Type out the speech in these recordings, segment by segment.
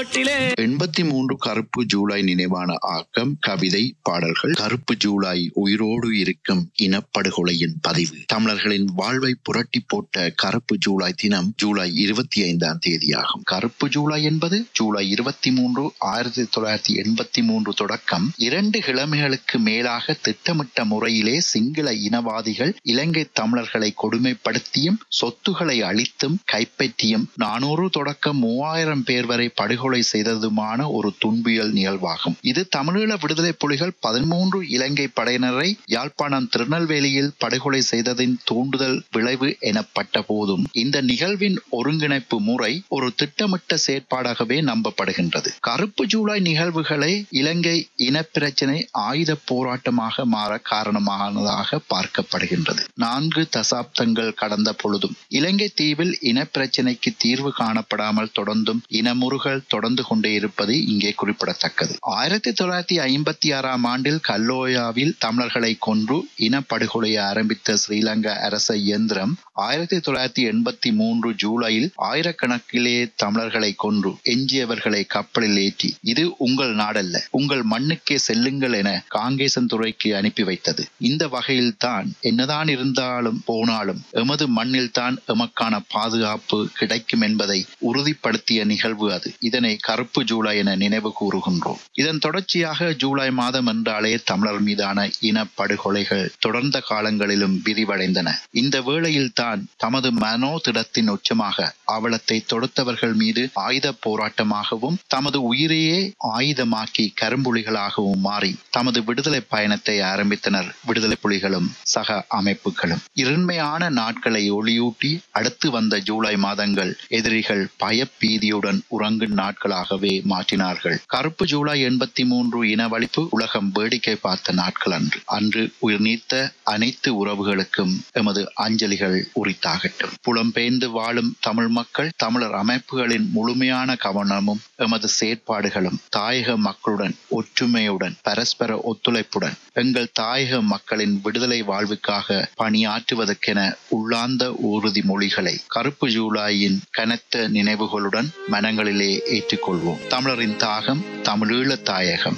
ரோட்டிலே எண்பத்தி மூன்று கருப்பு ஜூலை நினைவான ஆக்கம் கவிதை பாடல்கள் கருப்பு ஜூலை உயிரோடு இருக்கும் இனப்படுகொலையின் பதிவு தமிழர்களின் வாழ்வை புரட்டி போட்ட கருப்பு ஜூலை தினம் ஜூலை இருபத்தி ஐந்தாம் தேதியாகும் கருப்பு ஜூலை என்பது ஜூலை இருபத்தி மூன்று ஆயிரத்தி தொள்ளாயிரத்தி எண்பத்தி மூன்று தொடக்கம் இரண்டு கிழமைகளுக்கு மேலாக திட்டமிட்ட முறையிலே சிங்கள இனவாதிகள் இலங்கை தமிழர்களை கொடுமைப்படுத்தியும் சொத்துக்களை அழித்தும் கைப்பற்றியும் நானூறு தொடக்கம் மூவாயிரம் பேர் வரை படுகொலை செய்ததுமான ஒரு துன்பியல் நிகழ்வாகும் இது தமிழீழ விடுதலை புலிகள் பதிமூன்று இலங்கை படையினரை யாழ்ப்பாணம் திருநெல்வேலியில் படுகொலை செய்ததின் தூண்டுதல் விளைவு எனப்பட்ட போதும் இந்த நிகழ்வின் ஒருங்கிணைப்பு முறை ஒரு திட்டமிட்ட செயற்பாடாகவே நம்பப்படுகின்றது கருப்பு ஜூலை நிகழ்வுகளை இலங்கை இனப்பிரச்சினை ஆயுத போராட்டமாக மாற காரணமானதாக பார்க்கப்படுகின்றது நான்கு தசாப்தங்கள் கடந்த பொழுதும் இலங்கை தீவில் இனப்பிரச்சினைக்கு தீர்வு காணப்படாமல் தொடர்ந்தும் இனமுறுகள் தொடர்ந்து கொண்டே இருப்பது இங்கே குறிப்பிடத்தக்கது ஆயிரத்தி தொள்ளாயிரத்தி ஐம்பத்தி ஆறாம் ஆண்டில் கல்லோயாவில் தமிழர்களை கொன்று இனப்படுகொலையை ஆரம்பித்த ஸ்ரீலங்கா அரச இயந்திரம் ஆயிரத்தி தொள்ளாயிரத்தி எண்பத்தி மூன்று ஜூலையில் ஆயிரக்கணக்கிலே தமிழர்களை கொன்று எஞ்சியவர்களை கப்பலில் ஏற்றி இது உங்கள் நாடல்ல உங்கள் மண்ணுக்கே செல்லுங்கள் என காங்கேசன் துறைக்கு அனுப்பி வைத்தது இந்த வகையில் தான் என்னதான் இருந்தாலும் போனாலும் எமது மண்ணில் தான் எமக்கான பாதுகாப்பு கிடைக்கும் என்பதை உறுதிப்படுத்திய நிகழ்வு அது இதனை கருப்பு ஜூலை என நினைவு கூறுகின்றோம் இதன் தொடர்ச்சியாக ஜூலை மாதம் என்றாலே தமிழர் மீதான இனப்படுகொலைகள் தொடர்ந்த காலங்களிலும் விரிவடைந்தன இந்த வேளையில் தான் தமது மனோதிடத்தின் உச்சமாக அவலத்தை தொடுத்தவர்கள் மீது ஆயுத போராட்டமாகவும் தமது உயிரையே ஆயுதமாக்கி கரும்புலிகளாகவும் மாறி தமது விடுதலை பயணத்தை ஆரம்பித்தனர் விடுதலை புலிகளும் சக அமைப்புகளும் இருண்மையான நாட்களை ஒளியூட்டி அடுத்து வந்த ஜூலை மாதங்கள் எதிரிகள் பயப்பீதியுடன் உறங்கும் நாட்களாகவே மாற்றினார்கள் கருப்பு ஜூலை எண்பத்தி மூன்று இனவழிப்பு உலகம் வேடிக்கை பார்த்த நாட்கள் அன்று அன்று உயிர் நீத்த அனைத்து உறவுகளுக்கும் எமது அஞ்சலிகள் உரித்தாகட்டும் புலம்பெயர்ந்து வாழும் தமிழ் மக்கள் தமிழர் அமைப்புகளின் முழுமையான கவனமும் எமது செயற்பாடுகளும் தாயக மக்களுடன் ஒற்றுமையுடன் பரஸ்பர ஒத்துழைப்புடன் எங்கள் தாயக மக்களின் விடுதலை வாழ்வுக்காக பணியாற்றுவதற்கென உள்ளார்ந்த உறுதிமொழிகளை கருப்பு ஜூலாயின் கனத்த நினைவுகளுடன் மனங்களிலே ஏற்றுக்கொள்வோம் தமிழரின் தாகம் தமிழீழ தாயகம்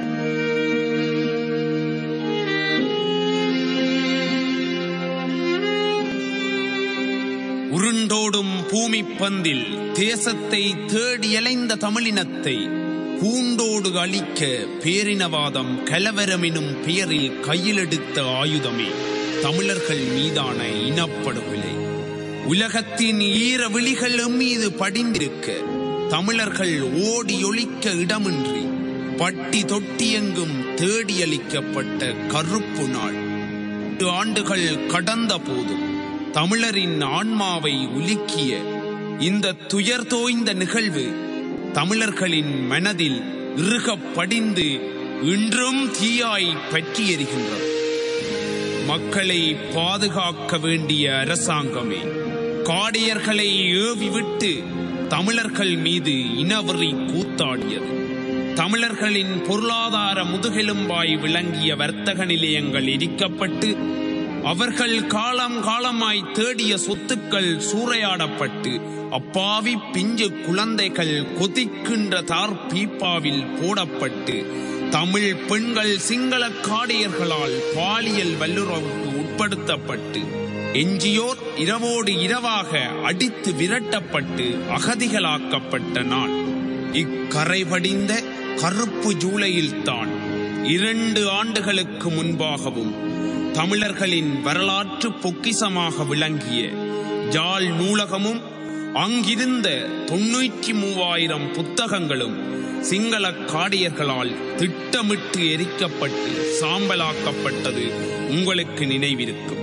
உருண்டோடும் பூமி பந்தில் தேசத்தை தேடி அலைந்த தமிழினத்தை பூண்டோடு அழிக்க பேரினவாதம் கலவரமெனும் பெயரில் கையிலெடுத்த ஆயுதமே தமிழர்கள் மீதான இனப்படுகொலை உலகத்தின் ஈர விழிகள் மீது படிந்திருக்க தமிழர்கள் ஓடி ஒழிக்க இடமின்றி பட்டி தொட்டியெங்கும் தேடியளிக்கப்பட்ட கருப்பு நாள் ஆண்டுகள் கடந்த போதும் தமிழரின் ஆன்மாவை உலுக்கிய இந்த துயர் தோய்ந்த நிகழ்வு தமிழர்களின் மனதில் இறுகப் படிந்து இன்றும் தீயாய் பற்றி எரிகின்றது மக்களை பாதுகாக்க வேண்டிய அரசாங்கமே காடியர்களை ஏவி விட்டு தமிழர்கள் மீது இனவெறி கூத்தாடியது தமிழர்களின் பொருளாதார முதுகெலும்பாய் விளங்கிய வர்த்தக நிலையங்கள் இடிக்கப்பட்டு அவர்கள் காலம் காலமாய் தேடிய சொத்துக்கள் சூறையாடப்பட்டு அப்பாவி பிஞ்சு குழந்தைகள் கொதிக்கின்ற தார் பீப்பாவில் போடப்பட்டு தமிழ் பெண்கள் சிங்கள காடையர்களால் பாலியல் வல்லுறவுக்கு உட்படுத்தப்பட்டு எஞ்சியோர் இரவோடு இரவாக அடித்து விரட்டப்பட்டு அகதிகளாக்கப்பட்ட நாள் இக்கரை படிந்த கருப்பு ஜூலையில்தான் இரண்டு ஆண்டுகளுக்கு முன்பாகவும் தமிழர்களின் வரலாற்று பொக்கிசமாக விளங்கிய ஜாழ் நூலகமும் அங்கிருந்த தொன்னூற்றி மூவாயிரம் புத்தகங்களும் சிங்கள காடியர்களால் திட்டமிட்டு எரிக்கப்பட்டு சாம்பலாக்கப்பட்டது உங்களுக்கு நினைவிருக்கும்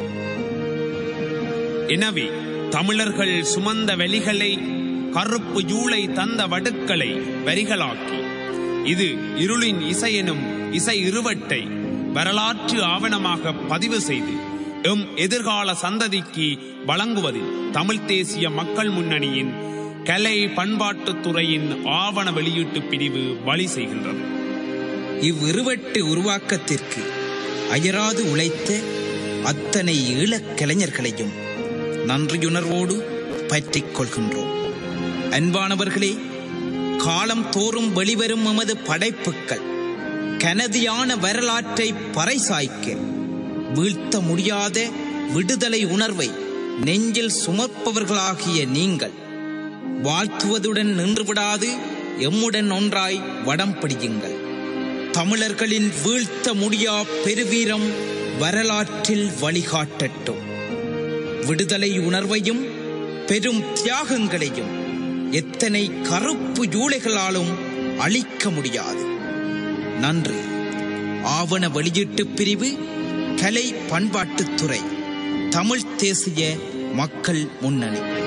எனவே தமிழர்கள் சுமந்த வெளிகளை கருப்பு ஜூலை தந்த வடுக்களை வரிகளாக்கி இது இருளின் இசையெனும் இசை இருவட்டை வரலாற்று ஆவணமாக பதிவு செய்து எம் எதிர்கால சந்ததிக்கு வழங்குவதில் தமிழ் தேசிய மக்கள் முன்னணியின் கலை பண்பாட்டுத் துறையின் ஆவண வெளியீட்டு பிரிவு வழி செய்கின்றது இவ்விருவட்டு உருவாக்கத்திற்கு அயராது உழைத்த அத்தனை ஈழக் கலைஞர்களையும் நன்றியுணர்வோடு பற்றிக் கொள்கின்றோம் அன்பானவர்களே காலம் தோறும் வெளிவரும் எமது படைப்புக்கள் கனதியான வரலாற்றை பறைசாய்க்க வீழ்த்த முடியாத விடுதலை உணர்வை நெஞ்சில் சுமப்பவர்களாகிய நீங்கள் வாழ்த்துவதுடன் நின்றுவிடாது எம்முடன் ஒன்றாய் வடம் பிடியுங்கள் தமிழர்களின் வீழ்த்த முடியா பெருவீரம் வரலாற்றில் வழிகாட்டட்டும் விடுதலை உணர்வையும் பெரும் தியாகங்களையும் எத்தனை கருப்பு ஜூளைகளாலும் அழிக்க முடியாது நன்றி ஆவண வெளியீட்டு பிரிவு கலை பண்பாட்டுத்துறை தமிழ் தேசிய மக்கள் முன்னணி